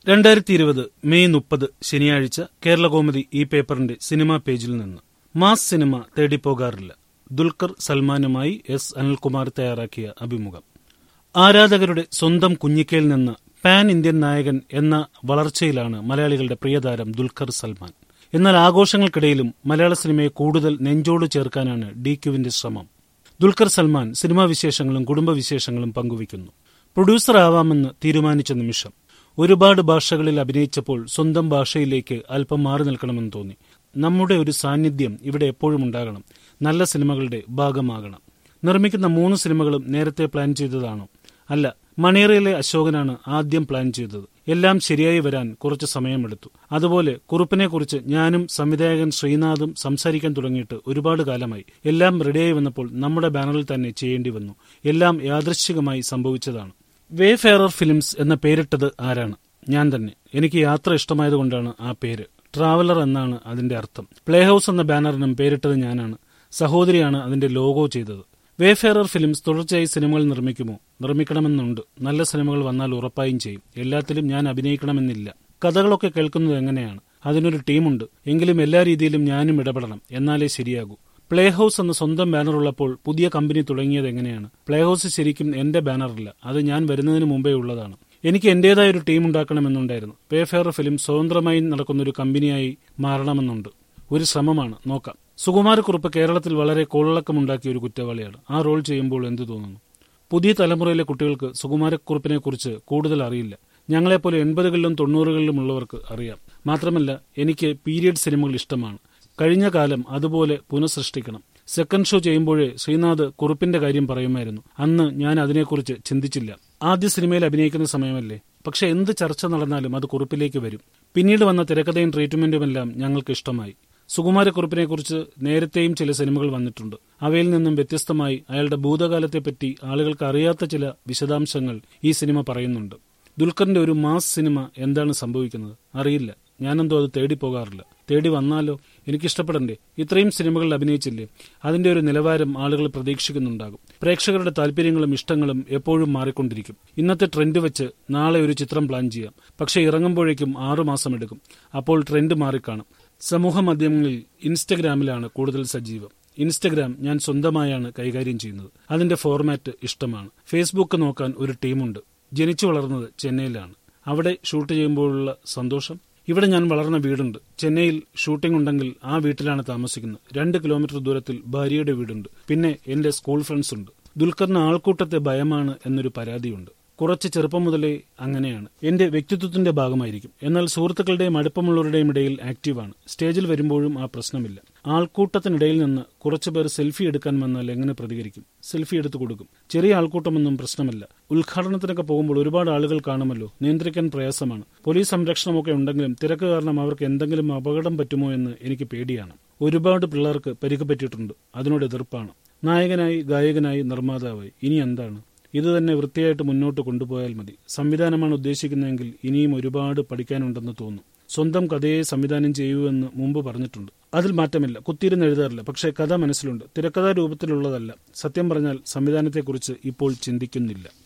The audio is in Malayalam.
രണ്ടായിരത്തി ഇരുപത് മെയ് മുപ്പത് ശനിയാഴ്ച കേരളകൗമുദി ഈ പേപ്പറിന്റെ സിനിമാ പേജിൽ നിന്ന് മാസ് സിനിമ തേടിപ്പോകാറില്ല ദുൽഖർ സൽമാനുമായി എസ് അനിൽകുമാർ തയ്യാറാക്കിയ അഭിമുഖം ആരാധകരുടെ സ്വന്തം കുഞ്ഞിക്കയിൽ നിന്ന് പാൻ ഇന്ത്യൻ നായകൻ എന്ന വളർച്ചയിലാണ് മലയാളികളുടെ പ്രിയതാരം ദുൽഖർ സൽമാൻ എന്നാൽ ആഘോഷങ്ങൾക്കിടയിലും മലയാള സിനിമയെ കൂടുതൽ നെഞ്ചോട് ചേർക്കാനാണ് ഡി ക്യുവിന്റെ ശ്രമം ദുൽഖർ സൽമാൻ സിനിമാ വിശേഷങ്ങളും കുടുംബവിശേഷങ്ങളും പങ്കുവയ്ക്കുന്നു പ്രൊഡ്യൂസർ ആവാമെന്ന് തീരുമാനിച്ച നിമിഷം ഒരുപാട് ഭാഷകളിൽ അഭിനയിച്ചപ്പോൾ സ്വന്തം ഭാഷയിലേക്ക് അല്പം മാറി നിൽക്കണമെന്ന് തോന്നി നമ്മുടെ ഒരു സാന്നിധ്യം ഇവിടെ എപ്പോഴും ഉണ്ടാകണം നല്ല സിനിമകളുടെ ഭാഗമാകണം നിർമ്മിക്കുന്ന മൂന്ന് സിനിമകളും നേരത്തെ പ്ലാൻ ചെയ്തതാണോ അല്ല മണിയറയിലെ അശോകനാണ് ആദ്യം പ്ലാൻ ചെയ്തത് എല്ലാം ശരിയായി വരാൻ കുറച്ച് സമയമെടുത്തു അതുപോലെ കുറുപ്പിനെ കുറിച്ച് ഞാനും സംവിധായകൻ ശ്രീനാഥും സംസാരിക്കാൻ തുടങ്ങിയിട്ട് ഒരുപാട് കാലമായി എല്ലാം റെഡിയായി വന്നപ്പോൾ നമ്മുടെ ബാനറിൽ തന്നെ ചെയ്യേണ്ടി വന്നു എല്ലാം യാദൃശ്ചികമായി സംഭവിച്ചതാണ് വേ ഫെയറർ ഫിലിംസ് എന്ന പേരിട്ടത് ആരാണ് ഞാൻ തന്നെ എനിക്ക് യാത്ര ഇഷ്ടമായതുകൊണ്ടാണ് ആ പേര് ട്രാവലർ എന്നാണ് അതിന്റെ അർത്ഥം പ്ലേ ഹൌസ് എന്ന ബാനറിനും പേരിട്ടത് ഞാനാണ് സഹോദരിയാണ് അതിന്റെ ലോഗോ ചെയ്തത് വേഫെയറർ ഫിലിംസ് തുടർച്ചയായി സിനിമകൾ നിർമ്മിക്കുമോ നിർമ്മിക്കണമെന്നുണ്ട് നല്ല സിനിമകൾ വന്നാൽ ഉറപ്പായും ചെയ്യും എല്ലാത്തിലും ഞാൻ അഭിനയിക്കണമെന്നില്ല കഥകളൊക്കെ കേൾക്കുന്നത് എങ്ങനെയാണ് അതിനൊരു ടീമുണ്ട് എങ്കിലും എല്ലാ രീതിയിലും ഞാനും ഇടപെടണം എന്നാലേ ശരിയാകൂ പ്ലേ ഹൌസ് എന്ന സ്വന്തം ബാനർ ഉള്ളപ്പോൾ പുതിയ കമ്പനി തുടങ്ങിയത് എങ്ങനെയാണ് പ്ലേ ഹൌസ് ശരിക്കും എന്റെ ബാനറല്ല അത് ഞാൻ വരുന്നതിന് മുമ്പേ ഉള്ളതാണ് എനിക്ക് എന്റേതായ ഒരു ടീം ഉണ്ടാക്കണമെന്നുണ്ടായിരുന്നു വേഫെയർ ഫിലിം സ്വതന്ത്രമായി നടക്കുന്ന ഒരു കമ്പനിയായി മാറണമെന്നുണ്ട് ഒരു ശ്രമമാണ് നോക്കാം സുകുമാരക്കുറുപ്പ് കേരളത്തിൽ വളരെ കോളിളക്കമുണ്ടാക്കിയ ഒരു കുറ്റവാളിയാണ് ആ റോൾ ചെയ്യുമ്പോൾ എന്തു തോന്നുന്നു പുതിയ തലമുറയിലെ കുട്ടികൾക്ക് സുകുമാരക്കുറുപ്പിനെ കുറിച്ച് കൂടുതൽ അറിയില്ല ഞങ്ങളെപ്പോലെ എൺപതുകളിലും തൊണ്ണൂറുകളിലും ഉള്ളവർക്ക് അറിയാം മാത്രമല്ല എനിക്ക് പീരിയഡ് സിനിമകൾ ഇഷ്ടമാണ് കഴിഞ്ഞ കാലം അതുപോലെ പുനഃസൃഷ്ടിക്കണം സെക്കൻഡ് ഷോ ചെയ്യുമ്പോഴേ ശ്രീനാഥ് കുറുപ്പിന്റെ കാര്യം പറയുമായിരുന്നു അന്ന് ഞാൻ അതിനെക്കുറിച്ച് ചിന്തിച്ചില്ല ആദ്യ സിനിമയിൽ അഭിനയിക്കുന്ന സമയമല്ലേ പക്ഷെ എന്ത് ചർച്ച നടന്നാലും അത് കുറിപ്പിലേക്ക് വരും പിന്നീട് വന്ന തിരക്കഥയും ട്രീറ്റ്മെന്റുമെല്ലാം ഞങ്ങൾക്ക് ഇഷ്ടമായി സുകുമാരക്കുറുപ്പിനെക്കുറിച്ച് നേരത്തെയും ചില സിനിമകൾ വന്നിട്ടുണ്ട് അവയിൽ നിന്നും വ്യത്യസ്തമായി അയാളുടെ ഭൂതകാലത്തെപ്പറ്റി ആളുകൾക്ക് അറിയാത്ത ചില വിശദാംശങ്ങൾ ഈ സിനിമ പറയുന്നുണ്ട് ദുൽഖറിന്റെ ഒരു മാസ് സിനിമ എന്താണ് സംഭവിക്കുന്നത് അറിയില്ല ഞാനെന്തോ അത് തേടി പോകാറില്ല തേടി വന്നാലോ എനിക്കിഷ്ടപ്പെടണ്ടേ ഇത്രയും സിനിമകളിൽ അഭിനയിച്ചില്ലേ അതിന്റെ ഒരു നിലവാരം ആളുകൾ പ്രതീക്ഷിക്കുന്നുണ്ടാകും പ്രേക്ഷകരുടെ താല്പര്യങ്ങളും ഇഷ്ടങ്ങളും എപ്പോഴും മാറിക്കൊണ്ടിരിക്കും ഇന്നത്തെ ട്രെൻഡ് വെച്ച് നാളെ ഒരു ചിത്രം പ്ലാൻ ചെയ്യാം പക്ഷേ ഇറങ്ങുമ്പോഴേക്കും ആറുമാസം എടുക്കും അപ്പോൾ ട്രെൻഡ് മാറിക്കാണും സമൂഹ മാധ്യമങ്ങളിൽ ഇൻസ്റ്റഗ്രാമിലാണ് കൂടുതൽ സജീവം ഇൻസ്റ്റഗ്രാം ഞാൻ സ്വന്തമായാണ് കൈകാര്യം ചെയ്യുന്നത് അതിന്റെ ഫോർമാറ്റ് ഇഷ്ടമാണ് ഫേസ്ബുക്ക് നോക്കാൻ ഒരു ടീമുണ്ട് ജനിച്ചു വളർന്നത് ചെന്നൈയിലാണ് അവിടെ ഷൂട്ട് ചെയ്യുമ്പോഴുള്ള സന്തോഷം ഇവിടെ ഞാൻ വളർന്ന വീടുണ്ട് ചെന്നൈയിൽ ഷൂട്ടിംഗ് ഉണ്ടെങ്കിൽ ആ വീട്ടിലാണ് താമസിക്കുന്നത് രണ്ട് കിലോമീറ്റർ ദൂരത്തിൽ ഭാര്യയുടെ വീടുണ്ട് പിന്നെ എന്റെ സ്കൂൾ ഫ്രണ്ട്സ് ഉണ്ട് ദുൽഖറിന് ആൾക്കൂട്ടത്തെ ഭയമാണ് എന്നൊരു പരാതിയുണ്ട് കുറച്ച് ചെറുപ്പം മുതലേ അങ്ങനെയാണ് എന്റെ വ്യക്തിത്വത്തിന്റെ ഭാഗമായിരിക്കും എന്നാൽ സുഹൃത്തുക്കളുടെയും അടുപ്പമുള്ളവരുടെയും ഇടയിൽ ആക്റ്റീവാണ് സ്റ്റേജിൽ വരുമ്പോഴും ആ പ്രശ്നമില്ല ആൾക്കൂട്ടത്തിനിടയിൽ നിന്ന് കുറച്ചുപേർ സെൽഫി എടുക്കാൻ വന്നാൽ എങ്ങനെ പ്രതികരിക്കും സെൽഫി എടുത്തു കൊടുക്കും ചെറിയ ആൾക്കൂട്ടമൊന്നും പ്രശ്നമല്ല ഉദ്ഘാടനത്തിനൊക്കെ പോകുമ്പോൾ ഒരുപാട് ആളുകൾ കാണുമല്ലോ നിയന്ത്രിക്കാൻ പ്രയാസമാണ് പോലീസ് സംരക്ഷണമൊക്കെ ഉണ്ടെങ്കിലും തിരക്ക് കാരണം അവർക്ക് എന്തെങ്കിലും അപകടം പറ്റുമോ എന്ന് എനിക്ക് പേടിയാണ് ഒരുപാട് പിള്ളേർക്ക് പരിക്ക് പറ്റിയിട്ടുണ്ട് അതിനോട് എതിർപ്പാണ് നായകനായി ഗായകനായി നിർമ്മാതാവായി ഇനി എന്താണ് ഇത് തന്നെ വൃത്തിയായിട്ട് മുന്നോട്ട് കൊണ്ടുപോയാൽ മതി സംവിധാനമാണ് ഉദ്ദേശിക്കുന്നതെങ്കിൽ ഇനിയും ഒരുപാട് പഠിക്കാനുണ്ടെന്ന് തോന്നുന്നു സ്വന്തം കഥയെ സംവിധാനം ചെയ്യൂ എന്ന് മുമ്പ് പറഞ്ഞിട്ടുണ്ട് അതിൽ മാറ്റമില്ല കുത്തിയിരുന്ന് എഴുതാറില്ല പക്ഷേ കഥ മനസ്സിലുണ്ട് തിരക്കഥാ രൂപത്തിലുള്ളതല്ല സത്യം പറഞ്ഞാൽ സംവിധാനത്തെക്കുറിച്ച് ഇപ്പോൾ ചിന്തിക്കുന്നില്ല